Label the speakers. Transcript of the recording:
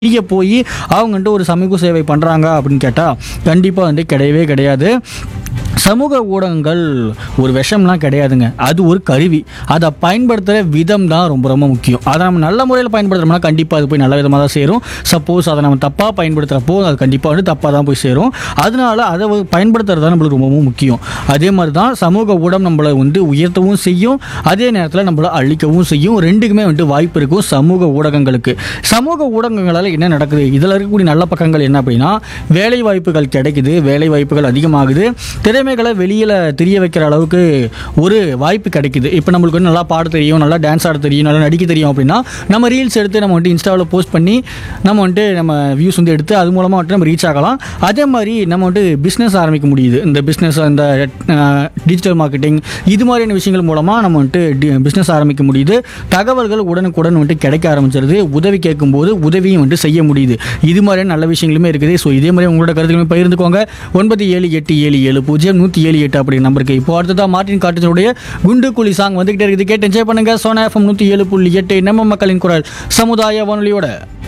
Speaker 1: வெளியே போய் அவங்கன்ட்டு ஒரு சமூக சேவை பண்ணுறாங்க அப்படின்னு கேட்டால் கண்டிப்பாக வந்து கிடையவே கிடையாது சமூக ஊடகங்கள் ஒரு விஷம்லாம் கிடையாதுங்க அது ஒரு கருவி அதை பயன்படுத்துகிற விதம் தான் ரொம்ப ரொம்ப முக்கியம் அதை நம்ம நல்ல முறையில் பயன்படுத்துகிறோம்னா கண்டிப்பாக அது போய் நல்ல விதமாக தான் சேரும் சப்போஸ் அதை நம்ம தப்பாக பயன்படுத்துகிறப்போ அது கண்டிப்பாக வந்து தப்பாக தான் போய் சேரும் அதனால அதை வந்து பயன்படுத்துறது தான் நம்மளுக்கு ரொம்பவும் முக்கியம் அதே மாதிரி தான் சமூக ஊடகம் நம்மளை வந்து உயர்த்தவும் செய்யும் அதே நேரத்தில் நம்மளை அழிக்கவும் செய்யும் ரெண்டுக்குமே வந்துட்டு வாய்ப்பு இருக்கும் சமூக ஊடகங்களுக்கு சமூக ஊடகங்களால் என்ன நடக்குது இதில் இருக்கக்கூடிய நல்ல பக்கங்கள் என்ன அப்படின்னா வேலை வாய்ப்புகள் கிடைக்குது வேலை வாய்ப்புகள் அதிகமாகுது திறமைகளை வெளியில் தெரிய வைக்கிற அளவுக்கு ஒரு வாய்ப்பு கிடைக்குது இப்போ நம்மளுக்கு வந்து நல்லா பாட தெரியும் நல்லா டான்ஸ் ஆட தெரியும் நல்லா நடிக்க தெரியும் அப்படின்னா நம்ம ரீல்ஸ் எடுத்து நம்ம வந்துட்டு இன்ஸ்டாவில் போஸ்ட் பண்ணி நம்ம வந்துட்டு நம்ம வியூஸ் வந்து எடுத்து அது மூலமாக வந்துட்டு நம்ம ரீச் ஆகலாம் அதே மாதிரி நம்ம வந்துட்டு பிஸ்னஸ் ஆரம்பிக்க முடியுது இந்த பிஸ்னஸ் இந்த டிஜிட்டல் மார்க்கெட்டிங் இது மாதிரியான விஷயங்கள் மூலமாக நம்ம வந்துட்டு பிஸ்னஸ் ஆரம்பிக்க முடியுது தகவல்கள் உடனுக்குடன் வந்துட்டு கிடைக்க ஆரம்பிச்சிருது உதவி கேட்கும்போது உதவியும் வந்துட்டு செய்ய முடியுது இது மாதிரியான நல்ல விஷயங்களுமே இருக்குது ஸோ இதே மாதிரி உங்களோட கருத்துக்களுமே பகிர்ந்துக்கோங்க ஒன்பது ஏழு எட்டு ஏழு ஏழு பூஜ்ஜியம் நூற்றி ஏழு எட்டு அப்படிங்கிற நம்பருக்கு இப்போ அடுத்ததாக மார்ட்டின் காட்டனுடைய குண்டு குழி சாங் வந்துகிட்டே இருக்குது கேட்டு என்ஜாய் பண்ணுங்க சோனா எஃப்எம் நூற்றி ஏழு புள்ளி எட்டு நம்ம மக்களின் குரல் சமுதாய வானொலியோட